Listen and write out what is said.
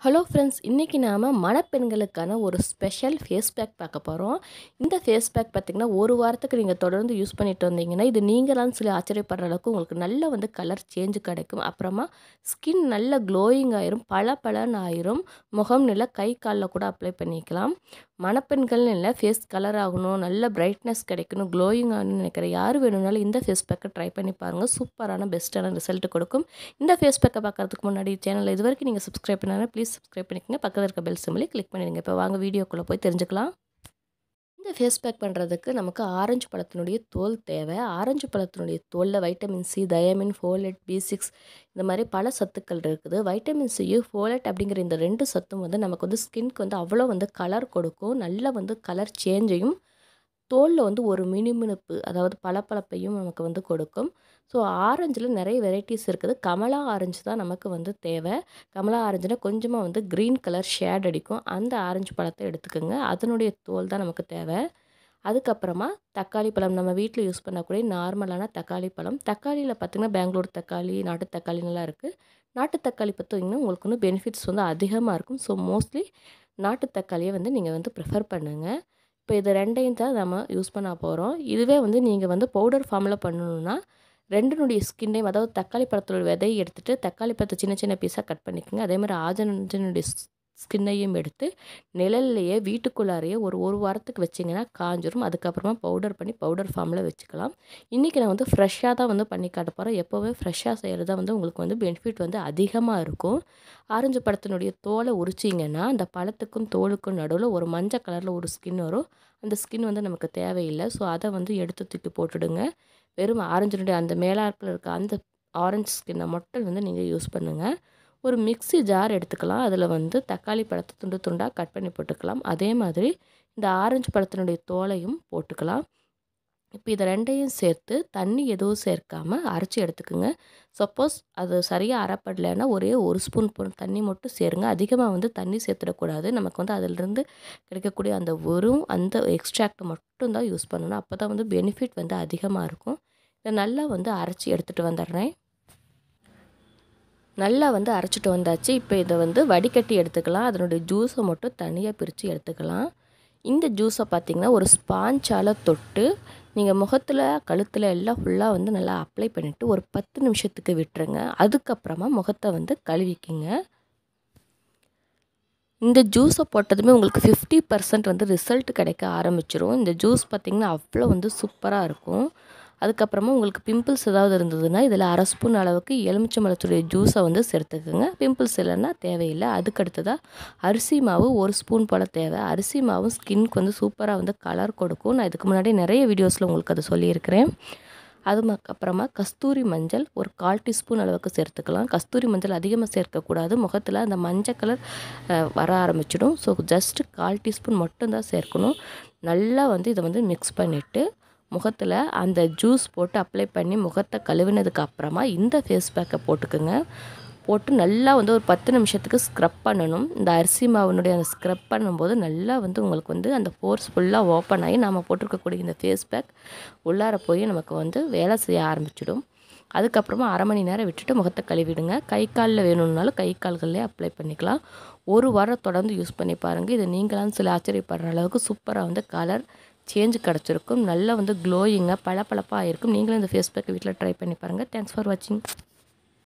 hello friends இன்றைக்கி நாம் மணப்பெண்களுக்கான ஒரு ஸ்பெஷல் ஃபேஸ் பேக் பார்க்க போகிறோம் இந்த ஃபேஸ் பேக் பார்த்திங்கன்னா ஒரு வாரத்துக்கு நீங்கள் தொடர்ந்து யூஸ் பண்ணிட்டு வந்தீங்கன்னா இது நீங்களான்னு சொல்லி ஆச்சரியப்படுற அளவுக்கு உங்களுக்கு நல்ல வந்து கலர் சேஞ்சு கிடைக்கும் அப்புறமா ஸ்கின் நல்ல க்ளோயிங் ஆயிரும் பல பலன்னு ஆயிரும் முகம் நில கை காலில் கூட அப்ளை பண்ணிக்கலாம் மணப்பெண்கள்னு இல்லை ஃபேஸ் கலர் ஆகணும் நல்ல பிரைட்னஸ் கிடைக்கணும் க்ளோயிங் ஆகணும்னு நினைக்கிற யார் வேணும்னாலும் இந்த ஃபேஸ் பேக்கை ட்ரை பண்ணி பாருங்கள் சூப்பரான பெஸ்ட்டான ரிசல்ட் கொடுக்கும் இந்த ஃபேஸ் பேக்கை பார்க்கறதுக்கு முன்னாடி சேனல் இது வரைக்கும் நீங்கள் சப்ஸ்கிரைப் பண்ணாலும் ப்ளீஸ் சப்ஸ்கிரைப் பண்ணிக்கங்க பக்கத்தில் இருக்க பெல் சிம்மில் கிளிக் பண்ணிடுங்க இப்போ வாங்க வீடியோக்குள்ளே போய் தெரிஞ்சுக்கலாம் இந்த ஃபேஸ் பேக் பண்ணுறதுக்கு நமக்கு ஆரஞ்சு பழத்தினுடைய தோல் தேவை ஆரஞ்சு பழத்தினுடைய தோலில் vitamin C thiamine folate B six இந்த மாதிரி பல சத்துக்கள் இருக்குது வைட்டமின் சியு ஃபோலெட் அப்படிங்கிற இந்த ரெண்டு சத்தும் வந்து நமக்கு வந்து ஸ்கின்க்கு வந்து அவ்வளோ வந்து கலர் கொடுக்கும் நல்ல வந்து கலர் சேஞ்சையும் தோலில் வந்து ஒரு மினுமினுப்பு அதாவது பளபளப்பையும் நமக்கு வந்து கொடுக்கும் ஸோ ஆரஞ்சில் நிறைய வெரைட்டிஸ் இருக்குது கமலா ஆரஞ்சு தான் நமக்கு வந்து தேவை கமலா ஆரஞ்சுனா கொஞ்சமாக வந்து க்ரீன் கலர் ஷேட் அடிக்கும் அந்த ஆரஞ்சு பழத்தை எடுத்துக்கோங்க அதனுடைய தோல் தான் நமக்கு தேவை அதுக்கப்புறமா தக்காளி பழம் நம்ம வீட்டில் யூஸ் பண்ணக்கூடிய நார்மலான தக்காளி பழம் தக்காளியில் பார்த்திங்கன்னா பெங்களூர் தக்காளி நாட்டு தக்காளின்லாம் இருக்குது நாட்டு தக்காளி பார்த்திங்கன்னா உங்களுக்கு வந்து பெனிஃபிட்ஸ் வந்து அதிகமாக இருக்கும் ஸோ மோஸ்ட்லி நாட்டு தக்காளியை வந்து நீங்கள் வந்து ப்ரிஃபர் பண்ணுங்கள் இப்போ இது ரெண்டையும் தான் நம்ம யூஸ் பண்ண போகிறோம் இதுவே வந்து நீங்கள் வந்து பவுடர் ஃபார்மில் பண்ணணுன்னா ரெண்டினுடைய ஸ்கின்னையும் அதாவது தக்காளி பழத்தோட விதையை எடுத்துகிட்டு தக்காளி பழத்தை சின்ன சின்ன பீஸாக கட் பண்ணிக்கோங்க அதே மாதிரி ஆஜனுடைய ஸ்கின்னையும் எடுத்து நிழல்லையே வீட்டுக்குள்ளாரையே ஒரு ஒரு வாரத்துக்கு வச்சிங்கன்னா காஞ்சிரும் அதுக்கப்புறமா பவுடர் பண்ணி பவுடர் ஃபார்மில் வச்சுக்கலாம் இன்றைக்கி நான் வந்து ஃப்ரெஷ்ஷாக தான் வந்து பண்ணி காட்ட போகிறேன் எப்போவுமே ஃப்ரெஷ்ஷாக செய்கிறது தான் வந்து உங்களுக்கு வந்து பெனிஃபிட் வந்து அதிகமாக இருக்கும் ஆரஞ்சு பழத்தினுடைய தோலை உரிச்சிங்கன்னா அந்த பழத்துக்கும் தோலுக்கும் நடுவில் ஒரு மஞ்சள் கலரில் ஒரு ஸ்கின் வரும் அந்த ஸ்கின் வந்து நமக்கு தேவையில்லை ஸோ அதை வந்து எடுத்து தூக்கி போட்டுடுங்க வெறும் ஆரஞ்சினுடைய அந்த மேலாப்பில் இருக்க அந்த ஆரஞ்சு ஸ்கின்னை மட்டும் வந்து நீங்கள் யூஸ் பண்ணுங்கள் ஒரு மிக்சி ஜார் எடுத்துக்கலாம் அதில் வந்து தக்காளி பழத்தை துண்டு துண்டாக கட் பண்ணி போட்டுக்கலாம் அதே மாதிரி இந்த ஆரஞ்சு பழத்தினுடைய தோலையும் போட்டுக்கலாம் இப்போ இதை ரெண்டையும் சேர்த்து தண்ணி எதுவும் சேர்க்காமல் அரைச்சி எடுத்துக்கோங்க சப்போஸ் அது சரியாக அரைப்படலைன்னா ஒரே ஒரு ஸ்பூன் தண்ணி மட்டும் சேருங்க அதிகமாக வந்து தண்ணி சேர்த்துடக்கூடாது நமக்கு வந்து அதிலிருந்து கிடைக்கக்கூடிய அந்த வெறும் அந்த எக்ஸ்ட்ராக்ட் மட்டும் தான் யூஸ் பண்ணணும் அப்போ தான் வந்து பெனிஃபிட் வந்து அதிகமாக இருக்கும் இதை நல்லா வந்து அரைச்சி எடுத்துகிட்டு வந்துடுறேன் நல்லா வந்து அரைச்சிட்டு வந்தாச்சு இப்போ இதை வந்து வடிகட்டி எடுத்துக்கலாம் அதனுடைய ஜூஸை மட்டும் தனியாக பிரித்து எடுத்துக்கலாம் இந்த ஜூஸை பார்த்திங்கன்னா ஒரு ஸ்பாஞ்சால் தொட்டு நீங்கள் முகத்தில் கழுத்தில் எல்லாம் ஃபுல்லாக வந்து நல்லா அப்ளை பண்ணிவிட்டு ஒரு பத்து நிமிஷத்துக்கு விட்டுருங்க அதுக்கப்புறமா முகத்தை வந்து கழுவிக்கிங்க இந்த ஜூஸை போட்டதுமே உங்களுக்கு ஃபிஃப்டி பர்சன்ட் வந்து ரிசல்ட் கிடைக்க ஆரம்பிச்சிரும் இந்த ஜூஸ் பார்த்திங்கன்னா அவ்வளோ வந்து சூப்பராக இருக்கும் அதுக்கப்புறமா உங்களுக்கு பிம்பிள்ஸ் ஏதாவது இருந்ததுன்னா இதில் அரை ஸ்பூன் அளவுக்கு எலுமிச்சம்பழத்துடைய ஜூஸை வந்து சேர்த்துக்குங்க பிம்பிள்ஸ் இல்லைன்னா தேவையில்லை அதுக்கடுத்ததாக அரிசி மாவு ஒரு ஸ்பூன் போல் தேவை அரிசி மாவும் ஸ்கின்க்கு வந்து சூப்பராக வந்து கலர் கொடுக்கும் நான் இதுக்கு முன்னாடி நிறைய வீடியோஸில் உங்களுக்கு அதை சொல்லியிருக்கிறேன் அது அப்புறமா கஸ்தூரி மஞ்சள் ஒரு கால் டீஸ்பூன் அளவுக்கு சேர்த்துக்கலாம் கஸ்தூரி மஞ்சள் அதிகமாக சேர்க்கக்கூடாது முகத்தில் அந்த மஞ்சள் கலர் வர ஆரம்பிச்சிடும் ஸோ ஜஸ்ட்டு கால் டீஸ்பூன் மட்டும்தான் சேர்க்கணும் நல்லா வந்து இதை வந்து மிக்ஸ் பண்ணிவிட்டு முகத்தில் அந்த ஜூஸ் போட்டு அப்ளை பண்ணி முகத்தை கழுவினதுக்கு அப்புறமா இந்த ஃபேஸ் பேக்கை போட்டுக்குங்க போட்டு நல்லா வந்து ஒரு பத்து நிமிஷத்துக்கு ஸ்க்ரப் பண்ணணும் இந்த அரிசி மாவினுடைய அந்த ஸ்க்ரப் பண்ணும்போது நல்லா வந்து உங்களுக்கு வந்து அந்த போர்ஸ் ஃபுல்லாக ஓப்பன் ஆகி நம்ம போட்டிருக்கக்கூடிய இந்த ஃபேஸ் பேக் உள்ளார போய் நமக்கு வந்து வேலை செய்ய ஆரம்பிச்சிடும் அதுக்கப்புறமா அரை மணி நேரம் விட்டுட்டு முகத்தை கழுவிடுங்க கை காலில் வேணும்னாலும் கை கால்கள்லேயே அப்ளை பண்ணிக்கலாம் ஒரு வாரம் தொடர்ந்து யூஸ் பண்ணி பாருங்கள் இது நீங்களாம் சில ஆச்சரியப்படுற அளவுக்கு சூப்பராக வந்து கலர் சேஞ்ச் கிடச்சிருக்கும் நல்லா வந்து க்ளோயிங்காக பளபளப்பாக இருக்கும் நீங்களும் இந்த ஃபேஸ் பேக்கை வீட்டில் ட்ரை பண்ணி பாருங்கள் தேங்க்ஸ் ஃபார் வாட்சிங்